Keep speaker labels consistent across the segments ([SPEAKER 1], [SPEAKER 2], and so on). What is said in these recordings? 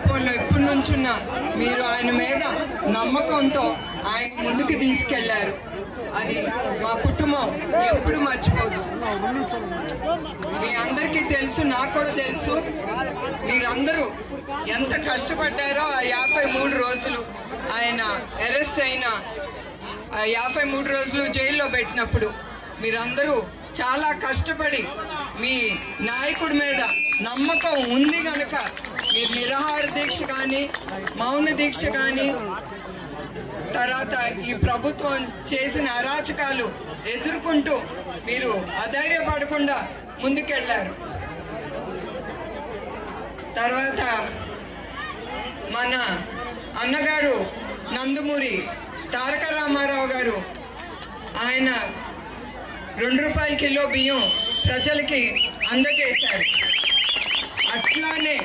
[SPEAKER 1] రూపంలో ఎప్పటి నుంచున్నా మీరు ఆయన మీద నమ్మకంతో ఆయన ముందుకు తీసుకెళ్లారు అది మా కుటుంబం ఎప్పుడు మర్చిపోదు మీ అందరికీ తెలుసు నాకు కూడా తెలుసు మీరందరూ ఎంత కష్టపడ్డారో ఆ యాభై మూడు రోజులు ఆయన అరెస్ట్ అయిన ఆ యాభై మూడు రోజులు జైల్లో పెట్టినప్పుడు మీరందరూ చాలా కష్టపడి మీ నాయకుడి మీద నమ్మకం ఉంది గనుక మీరు నిరాహార దీక్ష కానీ మౌన దీక్ష కానీ తర్వాత ఈ ప్రభుత్వం చేసిన అరాచకాలు ఎదుర్కొంటూ మీరు అధైర్యపడకుండా ముందుకెళ్లారు తర్వాత మన అన్నగారు నందమూరి తారక రామారావు గారు ఆయన రెండు రూపాయల కిలో బియ్యం ప్రజలకి అందజేశారు అట్లానే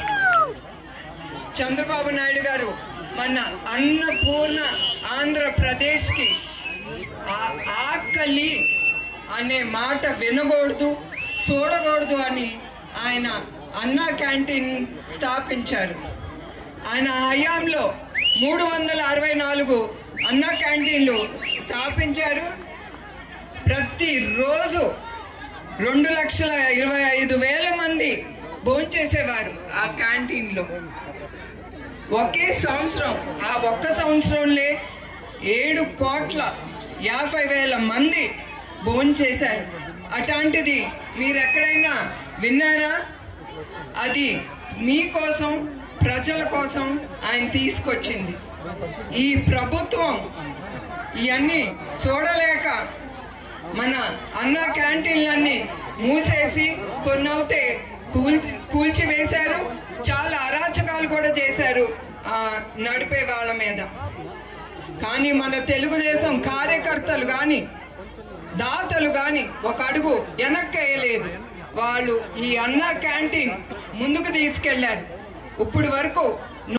[SPEAKER 1] చంద్రబాబు నాయుడు గారు మన అన్నపూర్ణ ఆంధ్రప్రదేశ్కి ఆ- ఆకలి అనే మాట వినకూడదు చూడకూడదు అని ఆయన అన్నా క్యాంటీన్ స్థాపించారు ఆయన హయాంలో మూడు వందల అరవై నాలుగు అన్నా క్యాంటీన్లు స్థాపించారు ప్రతిరోజు రెండు లక్షల ఇరవై ఐదు వేల మంది భోంచేసేవారు ఆ క్యాంటీన్లో ఒకే సంవత్సరం ఆ ఒక్క సంవత్సరంలో ఏడు కోట్ల యాభై వేల మంది భోంచేశారు అట్లాంటిది మీరు ఎక్కడైనా విన్నారా అది మీకోసం ప్రజల కోసం ఆయన తీసుకొచ్చింది ఈ ప్రభుత్వం ఇవన్నీ చూడలేక మన అన్న క్యాంటీన్లన్నీ మూసేసి కొన్ని అవుతే కూల్చి కూల్చివేశారు చాలా అరాచకాలు కూడా చేశారు ఆ నడిపే వాళ్ళ మీద కానీ మన తెలుగుదేశం కార్యకర్తలు కానీ దాతలు కానీ ఒక అడుగు వెనక్కేయలేదు వాళ్ళు ఈ అన్న క్యాంటీన్ ముందుకు తీసుకెళ్లారు ఇప్పుడు వరకు